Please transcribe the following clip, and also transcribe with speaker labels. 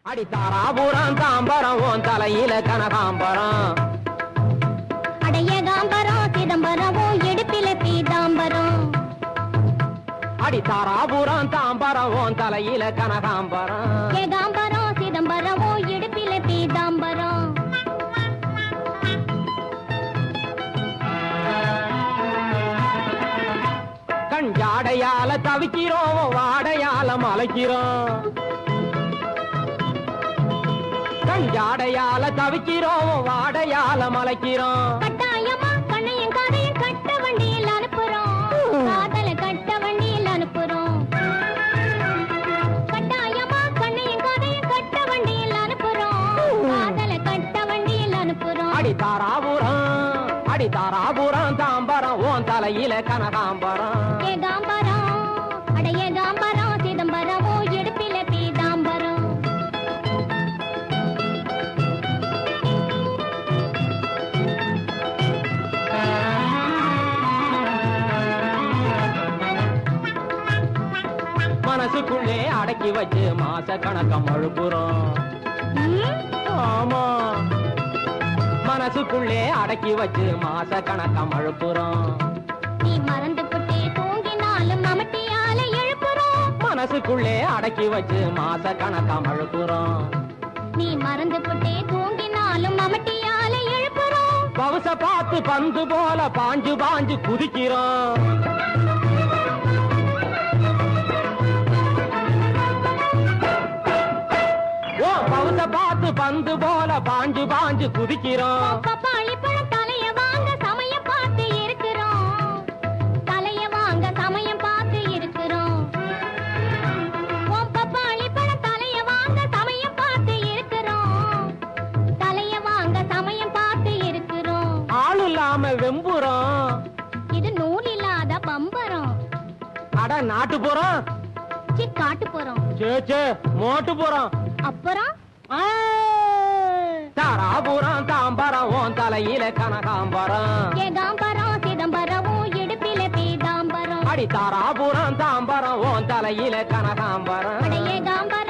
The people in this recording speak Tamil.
Speaker 1: அடி தாராபுரம் தாம்பரம் உன் தலையில கனகாம்பரம்
Speaker 2: அடைய காம்பரம் சிதம்பரம் உன் இடுப்பில பீதாம்பரம்
Speaker 1: அடி தாராபுரம் தாம்பரம் உன் தலையில கனகாம்பரம்
Speaker 2: ஏகாம்பரம் சிதம்பரம் உன் இடுப்பில பீதாம்பரம்
Speaker 1: கண் ஜாடையால தவிக்கிறோம் வாடையால மலைக்கிறோம் கண் ஜாடையால தவிக்கிறோம் வாடையால மலைக்கிறோம்
Speaker 2: கட்டாயமா கண்ணையும் காதையும் கட்ட வண்டியில் அனுப்புறோம் காதல கட்ட வண்டியில் அனுப்புறோம் கட்டாயமா கண்ணையும் காதையும் கட்ட வண்டியில் அனுப்புறோம் காதல கட்ட வண்டியில் அனுப்புறோம்
Speaker 1: அடி தாராபுரம் அடி தாராபுரம் தாம்பரம் உன் தலையில கனகாம்பரம்
Speaker 2: ஏகாம்பரம் அட ஏகாம்பரம் சிதம்பரம் உன் இடுப்பில பீதாம்பரம்
Speaker 1: மனசுக்குள்ளே அடக்கி வச்சு மாச கணக்கம் அழுப்புறோம்
Speaker 2: ம்?
Speaker 1: ஆமா மனசுக்குள்ளே அடக்கி வச்சு மாச கணக்கம் அழுப்புறோம்
Speaker 2: நீ மறந்து புட்டே தூங்கினாலும் மமட்டியால எழுப்புறோம்
Speaker 1: மனசுக்குள்ளே அடக்கி வச்சு மாச கணக்கம் அழுப்புறோம்
Speaker 2: நீ மறந்து புட்டே தூங்கினாலும் மமட்டியால எழுப்புறோம்
Speaker 1: பவுச பார்த்து பந்து போல பாஞ்சு பாஞ்சு குதிக்கிறோம் ஓ பவுச பார்த்து பந்து போல பாஞ்சு பாஞ்சு குதிக்கிறோம்
Speaker 2: பப்பாளி பழம் தலைய வாங்க சமயம் பார்த்து இருக்கிறோம் தலைய வாங்க சமயம் பார்த்து இருக்கிறோம் உன் பப்பாளி பழம் தலைய வாங்க சமயம் பார்த்து இருக்கிறோம் தலைய வாங்க சமயம் பார்த்து இருக்கிறோம்
Speaker 1: ஆள் இல்லாம வெம்புறோம்
Speaker 2: இது நூல் இல்லாத பம்பரம்
Speaker 1: அட நாட்டுப்புறம்
Speaker 2: சி காட்டு போறோம்
Speaker 1: சே சே மோட்டுப்புறம்
Speaker 2: அப்புறம்
Speaker 1: தாராபுரம் தாம்பரம் உன் தலையில கனகாம்பரம்
Speaker 2: ஏகாம்பரம் சிதம்பரம் உன் இடுப்பில பீதாம்பரம்
Speaker 1: அடி தாராபுரம் தாம்பரம் உன் தலையில கனகாம்பரம்
Speaker 2: அட ஏகாம்பரம்